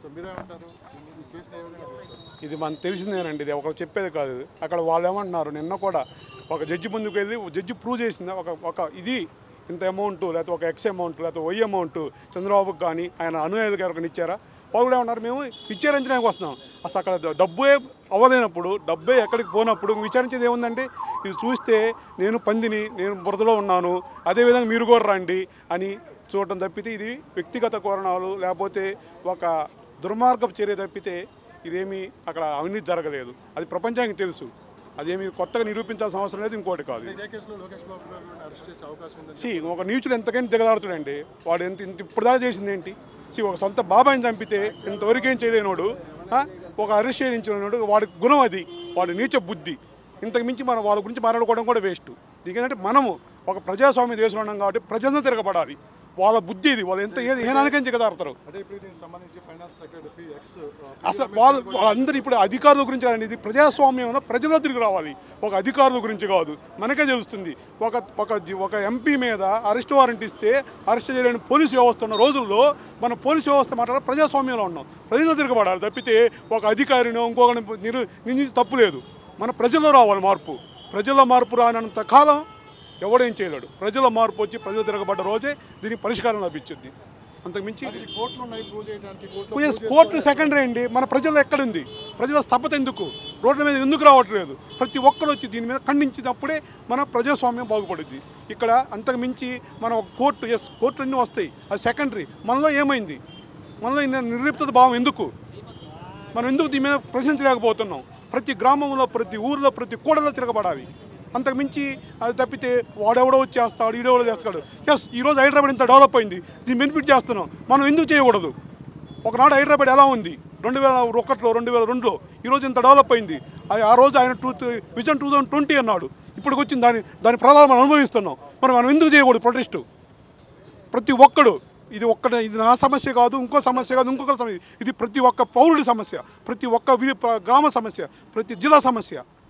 So మీరేమంటారు ఈ కేసుని ఏ విధంగా చూస్తారు ఇది మనకు తెలిసిందేనండి ఇది ఒకరు చెప్పేది కాదు ఇది. అక్కడ వాళ్ళు ఏమంటున్నారు నిన్న కూడా ఒక జడ్జి ముందుకు వెళ్ళి జడ్జి ప్రూవ్ చేసింది ఒక ఒక ఇది ఇంత అమౌంట్ లేకపోతే ఒక ఎక్స్ అమౌంట్ లేకపోతే వై అమౌంట్ చంద్రబాబుకి కానీ ఆయన అనుయాయులు గారికి ఇచ్చారా వాళ్ళు కూడా ఏమన్నారు మేము విచారించడానికి వస్తున్నాం అసలు అక్కడ డ- డబ్బే అవ్వలేనప్పుడు డబ్బే ఎక్కడికి పోనప్పుడు విచారించేది ఏముందంటే ఇది చూస్తే నేను పందిని నేను బురదలో ఉన్నాను అదేవిధంగా మీరు కూడా రండి అని చూడటం తప్పితే ఇది వ్యక్తిగత కోరణాలు లేకపోతే ఒక దుర్మార్గపు చర్య తప్పితే ఇదేమీ అక్కడ అవినీతి జరగలేదు అది ప్రపంచానికి తెలుసు అదేమి కొత్తగా నిరూపించాల్సిన అవసరం లేదు ఇంకోటి కాదు ఇదే కేసులో లోకేష్ బాబు గారిని అరెస్ట్ చేసే అవకాశం ఉందని సి ఒక నీచుడు ఎంతకైనా దిగదాడుతాడండి వాడు ఎంత ఇంత ఇప్పుడు దాకా చేసింది ఏంటి సి ఒక సొంత బాబాయిని చంపితే ఇంతవరకు ఏం చేయలేనోడు ఆ? ఒక అరెస్ట్ చేయించినోడు వాడి గుణం అది వాడి నీచ బుద్ధి ఇంతకు మించి మనం వాళ్ళ గురించి మాట్లాడుకోవడం కూడా వేస్ట్ దీనికంటే మనము ఒక ప్రజాస్వామ్య దేశంలో ఉన్నాం కాబట్టి ప్రజలను తిరగబడాలి వాళ్ళ బుద్ధి ఇది వాళ్ళు ఎంత ఏ ఏనానికైనా దిగదారుతారు అంటే ఇప్పుడు దీనికి సంబంధించి ఫైనాన్స్ సెక్రటరీ ఎక్స్ అసలు వాళ్ళు వాళ్ళందరూ ఇప్పుడు అధికారుల గురించి కాదండి ఇది ప్రజాస్వామ్యంలో ప్రజల్లో తిరిగి రావాలి ఒక అధికారుల గురించి కాదు మనకే తెలుస్తుంది ఒక ఒక జి- ఒక ఎంపీ మీద అరెస్ట్ వారెంట్ ఇస్తే అరెస్ట్ చేయలేని పోలీసు వ్యవస్థ ఉన్న రోజుల్లో మన పోలీసు వ్యవస్థ మాట్లాడే ప్రజాస్వామ్యంలో ఉన్నాం ప్రజల్లో తిరగబడాలి తప్పితే ఒక అధికారినో ఇంకొకరిని నిరు నిందించి తప్పు లేదు మన ప్రజల్లో రావాలి మార్పు ప్రజల్లో మార్పు రానంత కాలం ఎవడేం చేయలేడు ప్రజల మార్పు వచ్చి ప్రజలు తిరగబడ్డ రోజే దీనికి పరిష్కారం లభించుద్ది అంతకుమించి అది కోర్టులు ఉన్నాయి ప్రూవ్ చేయడానికి కోర్టులో ఎస్ కోర్టు సెకండరీ అండి మన ప్రజల్లో ఎక్కడుంది ప్రజల స్తపత ఎందుకు రోడ్ల మీద ఎందుకు రావట్లేదు ప్రతి ఒక్కరు వచ్చి దీని మీద ఖండించినప్పుడే మన ప్రజాస్వామ్యం బాగుపడుద్ది ఇక్కడ అంతకు మించి మనం ఒక కోర్టు ఎస్ కోర్టులు అన్నీ వస్తాయి అది సెకండరీ మనలో ఏమైంది మనలో ఇన్ని నిర్లిప్తత భావం ఎందుకు మనం ఎందుకు దీని మీద ప్రశ్నించలేకపోతున్నాం ప్రతి గ్రామంలో ప్రతి ఊర్లో ప్రతి కూడలో తిరగబడాలి అంతకు మించి అది తప్పితే వాడెవడో వచ్చేస్తాడు ఈడెవడో చేస్తాడు ఎస్ ఈరోజు హైదరాబాద్ ఇంత డెవలప్ అయింది దీన్ని బెనిఫిట్ చేస్తున్నాం మనం ఎందుకు చేయకూడదు ఒకనాడు హైదరాబాద్ ఎలా ఉంది రెండు వేల ఒకటిలో రెండు వేల రెండులో ఈరోజు ఇంత డెవలప్ అయింది అది ఆ రోజు ఆయన two vision two thousand twenty అన్నాడు ఇప్పటికి వచ్చింది దాని దాని ఫలాలు మనం అనుభవిస్తున్నాం మరి మనం ఎందుకు చేయకూడదు ప్రొటెస్ట్ ప్రతి ఒక్కడు ఇది ఒక్కడ ఇది నా సమస్య కాదు ఇంకో సమస్య కాదు ఇంకొక సమస్య ఇది ప్రతి ఒక్క పౌరుడి సమస్య ప్రతి ఒక్క వి- గ్రామ సమస్య ప్రతి జిల్లా సమస్య